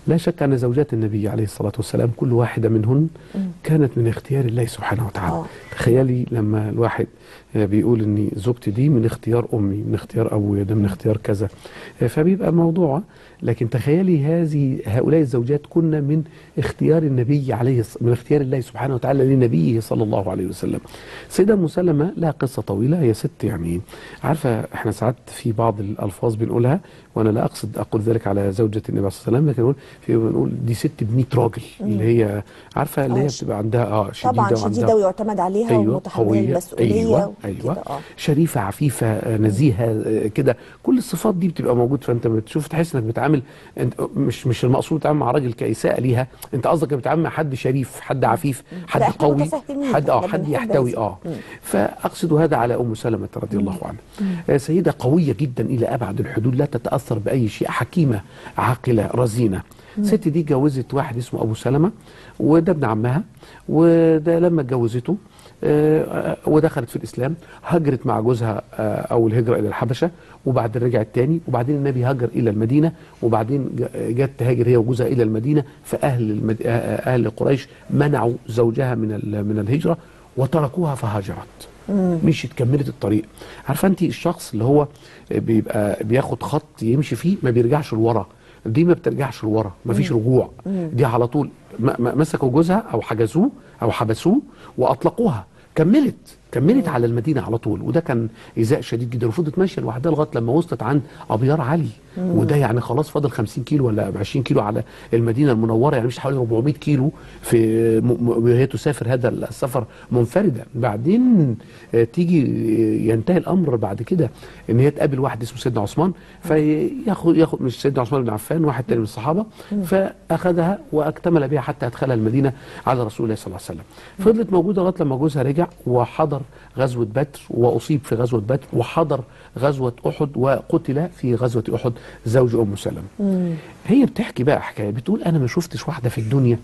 لا شك أن زوجات النبي عليه الصلاة والسلام كل واحدة منهن كانت من اختيار الله سبحانه وتعالى آه. تخيلي لما الواحد بيقول ان زوجتي دي من اختيار امي من اختيار ابويا ده من اختيار كذا فبيبقى موضوع لكن تخيلي هذه هؤلاء الزوجات كنا من اختيار النبي عليه الص- من اختيار الله سبحانه وتعالى لنبيه صلى الله عليه وسلم سيدة ام سلمة لها قصة طويلة هي ست يعني عارفة احنا ساعات في بعض الالفاظ بنقولها وانا لا اقصد اقول ذلك على زوجة النبي صلى الله عليه وسلم لكن نقول في بنقول دي ست ب 100 راجل اللي هي عارفة اللي هي آه، بتبقى عندها اه شديدة طبعا وعندها شديده ويعتمد عليها أيوة ومتحمله قوية المسؤوليه أيوة وكده، أيوة اه شريفة عفيفة آه، نزيهة آه، كده كل الصفات دي بتبقى موجود فأنت بتشوف تحس إنك بتعامل أنت مش مش المقصود تتعامل مع راجل كإساءة ليها أنت قصدك بتتعامل مع حد شريف حد عفيف حد لا، إحنا قوي متفاهمين، حد اه إحنا حد بنحب يحتوي هذا. اه فأقصد هذا على أم سلمة رضي الله عنها آه، سيدة قوية جدا إلى أبعد الحدود لا تتأثر بأي شيء حكيمة عاقلة رزينة الست دي جوزت واحد اسمه أبو سلمة وده ابن عمها وده لما اتجوزته آه، ودخلت في الإسلام هجرت مع جوزها آه، أول هجرة إلى الحبشة وبعدين رجعت تاني وبعدين النبي هاجر إلى المدينة وبعدين ج- جت تهاجر هي وجوزها إلى المدينة فأهل المد... آه، آه، أهل قريش منعوا زوجها من ال... من الهجرة وتركوها فهاجرت مشيت كملت الطريق عارفه انت الشخص اللي هو بيبقى بياخد خط يمشي فيه ما بيرجعش لورا دي ما بترجعش لورا ما فيش رجوع دي على طول م- م- مسكوا جوزها او حجزوه او حبسوه واطلقوها كملت كملت على المدينه على طول وده كان ايذاء شديد جدا وفضلت ماشيه لوحدها لغايه لما وصلت عند ابيار علي وده يعني خلاص فاضل 50 كيلو ولا 20 كيلو على المدينه المنوره يعني مش حوالي 400 كيلو في م- م- وهي تسافر هذا السفر منفرده بعدين آه، تيجي آه، ينتهي الامر بعد كده ان هي تقابل واحد اسمه سيدنا عثمان فياخد ياخد مش سيدنا عثمان بن عفان واحد تاني من الصحابه فاخذها واكتمل بها حتى ادخلها المدينه على رسول الله صلى الله عليه وسلم فضلت موجوده لغايه لما جوزها رجع وحضر غزوه بدر واصيب في غزوه بدر وحضر غزوه احد وقتل في غزوه احد زوج ام سلمه هي بتحكي بقى حكايه بتقول انا ما شفتش واحده في الدنيا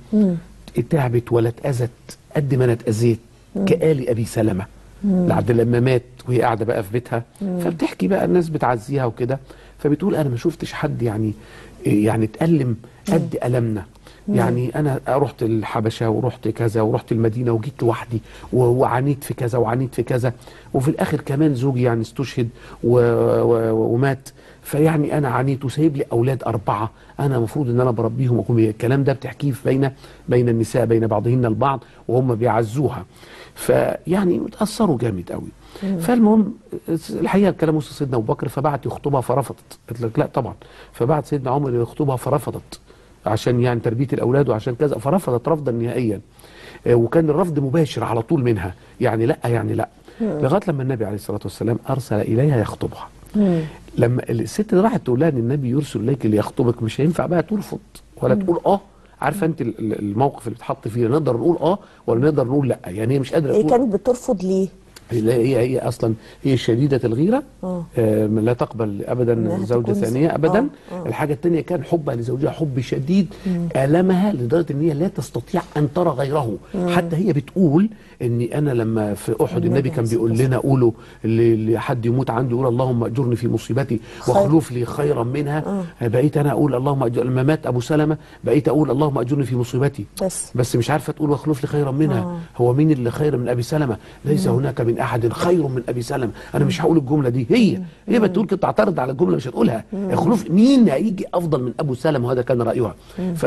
تعبت ولا اتاذت قد ما انا اتاذيت كآل ابي سلمه لعد لما مات وهي قاعده بقى في بيتها فبتحكي بقى الناس بتعزيها وكده فبتقول انا ما شفتش حد يعني يعني اتألم قد ألمنا يعني انا رحت الحبشه ورحت كذا ورحت المدينه وجيت لوحدي و- وعانيت في كذا وعانيت في كذا وفي الاخر كمان زوجي يعني استشهد و... و... ومات فيعني انا عانيت وسايب لي اولاد اربعه انا المفروض ان انا بربيهم واكون الكلام ده بتحكيه في بين بين النساء بين بعضهن البعض وهم بيعزوها فيعني اتاثروا جامد قوي فالمهم الحقيقه الكلام وصل سيدنا ابو بكر فبعت يخطبها فرفضت قلت لك لا طبعا فبعت سيدنا عمر يخطبها فرفضت عشان يعني تربيه الاولاد وعشان كذا فرفضت رفضا نهائيا آه، وكان الرفض مباشر على طول منها يعني لا يعني لا لغايه لما النبي عليه الصلاه والسلام ارسل اليها يخطبها لما الست اللي راحت تقول لها ان النبي يرسل اليك ليخطبك مش هينفع بقى ترفض ولا تقول اه عارفه انت ال- ال- الموقف اللي بتحط فيه نقدر نقول اه ولا نقدر نقول لا يعني هي مش قادره هي تقول كانت بترفض ليه؟ لا هي هي اصلا هي شديده الغيره آه. آه لا تقبل ابدا إنها زوجه تكون- ثانيه ابدا آه، آه. الحاجه الثانيه كان حبها لزوجها حب شديد المها لدرجه ان هي لا تستطيع ان ترى غيره حتى هي بتقول اني انا لما في احد النبي النبي كان عليه بيقول الصلاة لنا قولوا ل- لحد يموت عنده يقول اللهم اجرني في مصيبتي خير. واخلف لي خيرا منها بقيت انا اقول اللهم أجر... لما مات ابو سلمه بقيت اقول اللهم اجرني في مصيبتي بس بس مش عارفه تقول واخلف لي خيرا منها آه. هو مين اللي خير من ابي سلمه ليس هناك من احد خير من ابي سلمه انا مش هقول الجمله دي هي هي بتقول كده تعترض على الجمله مش هتقولها اخلف مين هيجي افضل من ابو سلمه وهذا كان رايها ف...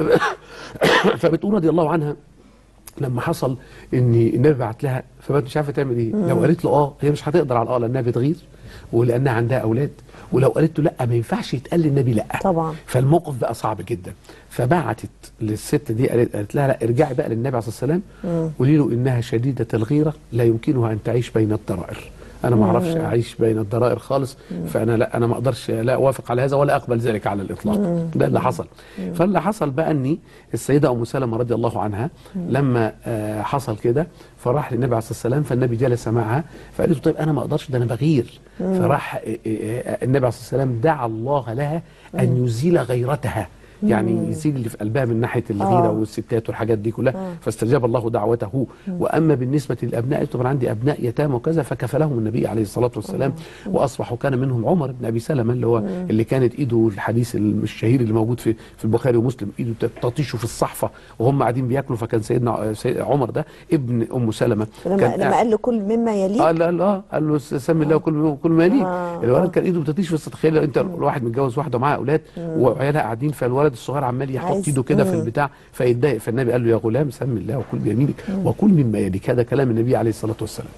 فبتقول رضي الله عنها لما حصل ان النبي بعت لها فبقت مش عارفه تعمل ايه لو قالت له اه هي مش هتقدر على اه لانها بتغير ولانها عندها اولاد ولو قالت له لا ما ينفعش يتقال للنبي لا طبعا. فالموقف بقى صعب جدا فبعتت للست دي قالت, قالت لها لا ارجعي بقى للنبي عليه الصلاه والسلام قولي له انها شديده الغيره لا يمكنها ان تعيش بين الضرائر انا ما اعرفش اعيش بين الضرائر خالص فانا لا انا ما اقدرش لا اوافق على هذا ولا اقبل ذلك على الاطلاق ده اللي حصل فاللي حصل بقى اني السيده ام سلمه رضي الله عنها لما آه، حصل كده فراح للنبي عليه الصلاه والسلام فالنبي جلس معها فقالت له طيب انا ما اقدرش ده انا بغير فراح آه، آه، النبي عليه الصلاه والسلام دعا الله لها ان يزيل غيرتها يعني يزيل اللي في قلبها من ناحيه الغيره آه. والستات والحاجات دي كلها فاستجاب الله دعوته واما بالنسبه للابناء طبعا عندي ابناء يتامى وكذا فكفلهم النبي عليه الصلاه والسلام واصبحوا كان منهم عمر بن ابي سلمه اللي هو اللي كانت ايده الحديث الشهير اللي موجود في في البخاري ومسلم ايده تطيشه في الصحفه وهم قاعدين بياكلوا فكان سيدنا سيد عمر ده ابن ام سلمه لما كان لما قال له كل مما يليك اه لا لا قال له سمي الله كل كل ما ليك آه. الولد كان ايده بتطيش في تخيل لو انت الواحد متجوز واحده ومعاها اولاد وعيالها قاعدين فالولد الصغير عمال يحط عايز- ايده كده في مم. البتاع فيتضايق فالنبي قال له يا غلام سمي الله وكل بيمينك وكل مما يليك هذا كلام النبي عليه الصلاه والسلام